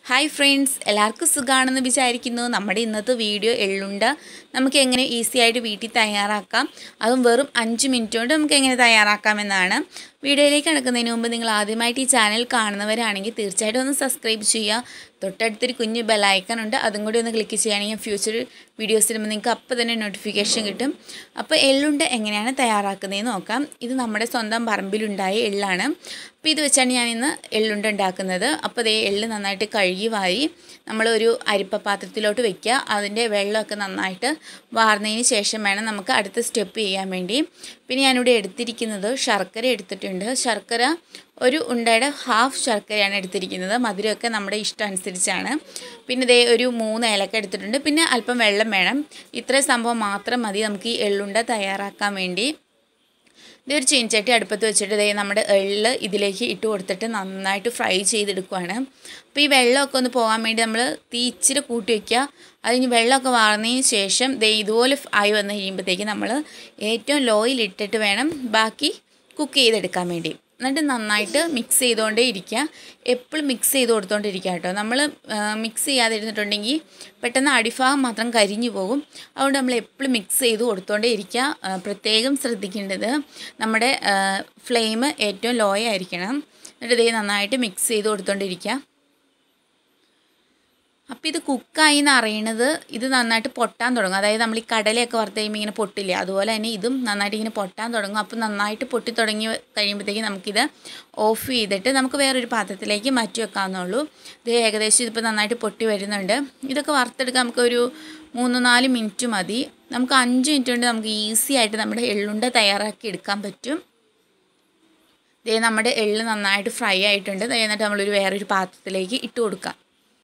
hi friends എല്ലാവർക്കും സുഖമാണെന്ന് വിചാരിക്കുന്നു നമ്മുടെ ഇന്നത്തെ വീഡിയോ എള്ളുണ്ട നമുക്ക് എങ്ങനെ ഈസി ആയിട്ട് വീട്ടിൽ തയ്യാറാക്കാം അതും വെറും അഞ്ച് മിനിറ്റ് കൊണ്ട് നമുക്ക് എങ്ങനെ തയ്യാറാക്കാമെന്നാണ് വീഡിയോയിലേക്ക് കിടക്കുന്നതിന് മുമ്പ് നിങ്ങൾ ആദ്യമായിട്ട് ഈ ചാനൽ കാണുന്നവരാണെങ്കിൽ തീർച്ചയായിട്ടും ഒന്ന് സബ്സ്ക്രൈബ് ചെയ്യുക തൊട്ടടുത്തൊരു കുഞ്ഞ് ബെലൈക്കൺ ഉണ്ട് അതും കൂടി ഒന്ന് ക്ലിക്ക് ചെയ്യുകയാണെങ്കിൽ ഫ്യൂച്ചർ വീഡിയോസ് ഇടുമ്പോൾ നിങ്ങൾക്ക് അപ്പോൾ തന്നെ നോട്ടിഫിക്കേഷൻ കിട്ടും അപ്പോൾ എള്ളുണ്ട എങ്ങനെയാണ് തയ്യാറാക്കുന്നതെന്ന് നോക്കാം ഇത് നമ്മുടെ സ്വന്തം പറമ്പിലുണ്ടായ എള്ളാണ് അപ്പോൾ ഇത് വെച്ചാണ് ഞാൻ ഇന്ന് എള്ളുണ്ട ഉണ്ടാക്കുന്നത് അപ്പോൾ അതേ എള്ള് നന്നായിട്ട് കഴുകി വാരി നമ്മളൊരു അരിപ്പ പാത്രത്തിലോട്ട് വെക്കുക അതിൻ്റെ വെള്ളമൊക്കെ നന്നായിട്ട് വാർന്നതിന് ശേഷം വേണം നമുക്ക് അടുത്ത സ്റ്റെപ്പ് ചെയ്യാൻ വേണ്ടി പിന്നെ ഞാനിവിടെ എടുത്തിരിക്കുന്നത് ശർക്കര എടുത്തിട്ടുണ്ട് ശർക്കര ഒരു ഉണ്ടയുടെ ഹാഫ് ശർക്കരയാണ് എടുത്തിരിക്കുന്നത് മധുരമൊക്കെ നമ്മുടെ ഇഷ്ടം അനുസരിച്ചാണ് പിന്നെ ഇതേ ഒരു മൂന്ന് ഏലക്ക എടുത്തിട്ടുണ്ട് പിന്നെ അല്പം വെള്ളം വേണം ഇത്രയും സംഭവം മാത്രം മതി നമുക്ക് ഈ എള്ളുണ്ട തയ്യാറാക്കാൻ വേണ്ടി ഇതൊരു ചീനച്ചട്ടി അടുപ്പത്ത് വെച്ചിട്ട് ഇതേ നമ്മുടെ എള്ള് ഇതിലേക്ക് ഇട്ട് കൊടുത്തിട്ട് നന്നായിട്ട് ഫ്രൈ ചെയ്തെടുക്കുവാണ് അപ്പോൾ ഈ വെള്ളമൊക്കെ ഒന്ന് പോകാൻ വേണ്ടി നമ്മൾ തീ ഇച്ചിരി കൂട്ടി വയ്ക്കുക അതിന് വെള്ളമൊക്കെ വാർന്നതിന് ശേഷം ദേ ഇതുപോലെ ആയി വന്ന് കഴിയുമ്പോഴത്തേക്ക് നമ്മൾ ഏറ്റവും ലോയിൽ ഇട്ടിട്ട് വേണം ബാക്കി കുക്ക് ചെയ്തെടുക്കാൻ വേണ്ടി എന്നിട്ട് നന്നായിട്ട് മിക്സ് ചെയ്തുകൊണ്ടേ ഇരിക്കുക എപ്പോഴും മിക്സ് ചെയ്ത് കൊടുത്തോണ്ടിരിക്കുക കേട്ടോ നമ്മൾ മിക്സ് ചെയ്യാതെ ഇരുന്നിട്ടുണ്ടെങ്കിൽ പെട്ടെന്ന് അടിഭാഗം മാത്രം കരിഞ്ഞു പോകും അതുകൊണ്ട് നമ്മൾ എപ്പോഴും മിക്സ് ചെയ്ത് കൊടുത്തോണ്ടേ ഇരിക്കുക പ്രത്യേകം ശ്രദ്ധിക്കേണ്ടത് നമ്മുടെ ഫ്ലെയിം ഏറ്റവും ലോ ആയിരിക്കണം എന്നിട്ട് ഇതേ നന്നായിട്ട് മിക്സ് ചെയ്ത് കൊടുത്തോണ്ടിരിക്കുക അപ്പോൾ ഇത് കുക്കായി എന്ന് അറിയണത് ഇത് നന്നായിട്ട് പൊട്ടാൻ തുടങ്ങും അതായത് നമ്മൾ ഈ കടലയൊക്കെ വറുത്ത് കഴിയുമ്പോൾ ഇങ്ങനെ പൊട്ടില്ല അതുപോലെ തന്നെ ഇതും നന്നായിട്ട് ഇങ്ങനെ പൊട്ടാൻ തുടങ്ങും അപ്പോൾ നന്നായിട്ട് പൊട്ടി തുടങ്ങി കഴിയുമ്പോഴത്തേക്ക് നമുക്കിത് ഓഫ് ചെയ്തിട്ട് നമുക്ക് വേറൊരു പാത്രത്തിലേക്ക് മാറ്റി വെക്കാവുന്നുള്ളൂ ഇത് ഏകദേശം ഇതിപ്പോൾ നന്നായിട്ട് പൊട്ടി വരുന്നുണ്ട് ഇതൊക്കെ വറുത്തെടുക്കാൻ നമുക്കൊരു മൂന്ന് നാല് മിനിറ്റ് മതി നമുക്ക് അഞ്ച് മിനിറ്റ് കൊണ്ട് നമുക്ക് ഈസി ആയിട്ട് നമ്മുടെ എള്ളുണ്ട തയ്യാറാക്കി എടുക്കാൻ പറ്റും ഇതേ നമ്മുടെ എള്ള് നന്നായിട്ട് ഫ്രൈ ആയിട്ടുണ്ട് എന്നിട്ട് നമ്മളൊരു വേറൊരു പാത്രത്തിലേക്ക് ഇട്ട് കൊടുക്കാം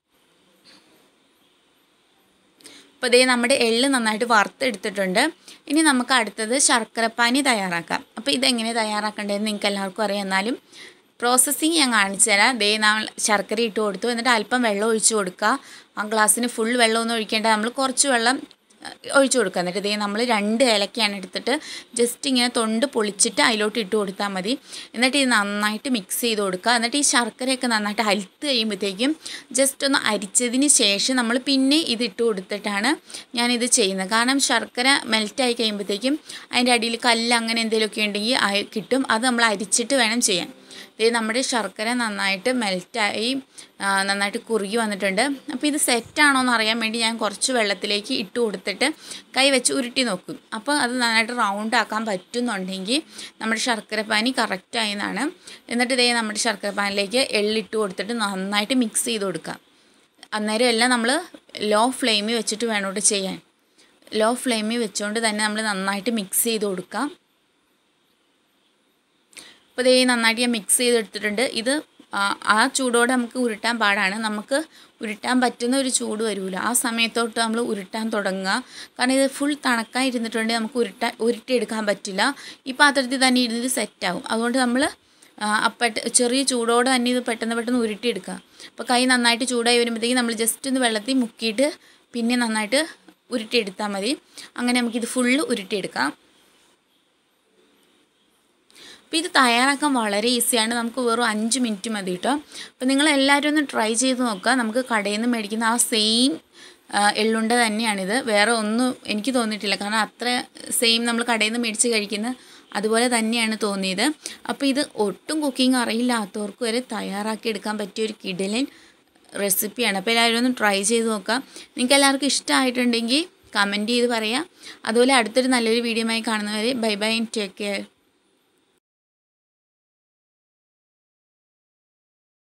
അപ്പോൾ ഇതേ നമ്മുടെ എള്ള് നന്നായിട്ട് വറുത്തെടുത്തിട്ടുണ്ട് ഇനി നമുക്ക് അടുത്തത് ശർക്കരപ്പാനി തയ്യാറാക്കാം അപ്പോൾ ഇതെങ്ങനെ തയ്യാറാക്കേണ്ടതെന്ന് നിങ്ങൾക്ക് എല്ലാവർക്കും അറിയാം എന്നാലും പ്രോസസ്സിങ് ഞാൻ കാണിച്ചു തരാം ദേ നമ്മൾ ശർക്കര ഇട്ട് കൊടുത്തു എന്നിട്ട് അല്പം വെള്ളം ഒഴിച്ച് കൊടുക്കുക ആ ഗ്ലാസ്സിന് ഫുൾ വെള്ളമൊന്നും ഒഴിക്കേണ്ട നമ്മൾ കുറച്ച് വെള്ളം ഒഴിച്ചു കൊടുക്കുക എന്നിട്ട് ഇതേ നമ്മൾ രണ്ട് ഏലക്കയാണ് എടുത്തിട്ട് ജസ്റ്റ് ഇങ്ങനെ തൊണ്ട് പൊളിച്ചിട്ട് അതിലോട്ട് ഇട്ട് കൊടുത്താൽ മതി എന്നിട്ട് ഇത് നന്നായിട്ട് മിക്സ് ചെയ്ത് കൊടുക്കുക എന്നിട്ട് ഈ ശർക്കരയൊക്കെ നന്നായിട്ട് അലുത്ത് കഴിയുമ്പോഴത്തേക്കും ജസ്റ്റ് ഒന്ന് അരിച്ചതിന് ശേഷം നമ്മൾ പിന്നെ ഇത് ഇട്ട് കൊടുത്തിട്ടാണ് ഞാനിത് ചെയ്യുന്നത് കാരണം ശർക്കര മെൽറ്റായി കഴിയുമ്പോഴത്തേക്കും അതിൻ്റെ അടിയിൽ കല്ല് അങ്ങനെ എന്തെങ്കിലുമൊക്കെ ഉണ്ടെങ്കിൽ കിട്ടും അത് നമ്മൾ അരിച്ചിട്ട് വേണം ചെയ്യാൻ ഇത് നമ്മുടെ ശർക്കര നന്നായിട്ട് മെൽറ്റായി നന്നായിട്ട് കുറുകി വന്നിട്ടുണ്ട് അപ്പോൾ ഇത് സെറ്റാണോ എന്ന് അറിയാൻ വേണ്ടി ഞാൻ കുറച്ച് വെള്ളത്തിലേക്ക് ഇട്ട് കൊടുത്തിട്ട് കൈ വെച്ച് ഉരുട്ടി നോക്കും അപ്പോൾ അത് നന്നായിട്ട് റൗണ്ട് ആക്കാൻ പറ്റുന്നുണ്ടെങ്കിൽ നമ്മുടെ ശർക്കര പാനി കറക്റ്റായി എന്നാണ് എന്നിട്ട് ഇതേ നമ്മുടെ ശർക്കര പാനിലേക്ക് എള്ളിട്ട് കൊടുത്തിട്ട് നന്നായിട്ട് മിക്സ് ചെയ്ത് കൊടുക്കാം അന്നേരം എല്ലാം നമ്മൾ ലോ ഫ്ലെയിമിൽ വെച്ചിട്ട് വേണോട്ട് ചെയ്യാൻ ലോ ഫ്ലെയിമിൽ വെച്ചുകൊണ്ട് തന്നെ നമ്മൾ നന്നായിട്ട് മിക്സ് ചെയ്ത് കൊടുക്കാം അപ്പോൾ ഇതേ നന്നായിട്ട് ഞാൻ മിക്സ് ചെയ്തെടുത്തിട്ടുണ്ട് ഇത് ആ ചൂടോടെ നമുക്ക് ഉരുട്ടാൻ പാടാണ് നമുക്ക് ഉരുട്ടാൻ പറ്റുന്ന ഒരു ചൂട് വരില്ല ആ സമയത്തോട്ട് നമ്മൾ ഉരുട്ടാൻ തുടങ്ങുക കാരണം ഇത് ഫുൾ തണക്കാൻ ഇരുന്നിട്ടുണ്ടെങ്കിൽ നമുക്ക് ഉരുട്ടാൻ ഉരുട്ടിയെടുക്കാൻ പറ്റില്ല ഈ പാത്രത്തിൽ തന്നെ ഇരുന്നിട്ട് സെറ്റാവും അതുകൊണ്ട് നമ്മൾ പെട്ട ചെറിയ ചൂടോടെ തന്നെ ഇത് പെട്ടെന്ന് പെട്ടെന്ന് ഉരുട്ടിയെടുക്കുക അപ്പോൾ കൈ നന്നായിട്ട് ചൂടായി വരുമ്പോഴത്തേക്കും നമ്മൾ ജസ്റ്റ് ഒന്ന് വെള്ളത്തിൽ മുക്കിയിട്ട് പിന്നെ നന്നായിട്ട് ഉരുട്ടിയെടുത്താൽ മതി അങ്ങനെ നമുക്കിത് ഫുള്ള് ഉരുട്ടിയെടുക്കാം അപ്പോൾ ഇത് തയ്യാറാക്കാൻ വളരെ ഈസിയാണ് നമുക്ക് വെറും അഞ്ച് മിനിറ്റ് മതി കേട്ടോ അപ്പോൾ നിങ്ങൾ എല്ലാവരും ഒന്ന് ട്രൈ ചെയ്ത് നോക്കുക നമുക്ക് കടയിൽ നിന്ന് മേടിക്കുന്ന ആ സെയിം എള്ളുണ്ട തന്നെയാണിത് വേറെ ഒന്നും എനിക്ക് തോന്നിയിട്ടില്ല കാരണം അത്ര സെയിം നമ്മൾ കടയിൽ നിന്ന് മേടിച്ച് കഴിക്കുന്ന അതുപോലെ തന്നെയാണ് തോന്നിയത് അപ്പോൾ ഇത് ഒട്ടും കുക്കിംഗ് അറിയില്ലാത്തവർക്ക് വരെ തയ്യാറാക്കി എടുക്കാൻ പറ്റിയ ഒരു കിടലൻ റെസിപ്പിയാണ് അപ്പോൾ എല്ലാവരും ഒന്ന് ട്രൈ ചെയ്ത് നോക്കാം നിങ്ങൾക്ക് എല്ലാവർക്കും ഇഷ്ടമായിട്ടുണ്ടെങ്കിൽ കമൻറ്റ് ചെയ്ത് പറയാം അതുപോലെ അടുത്തൊരു നല്ലൊരു വീഡിയോയുമായി കാണുന്നവരെ ബൈ ബൈ ടേക്ക് കെയർ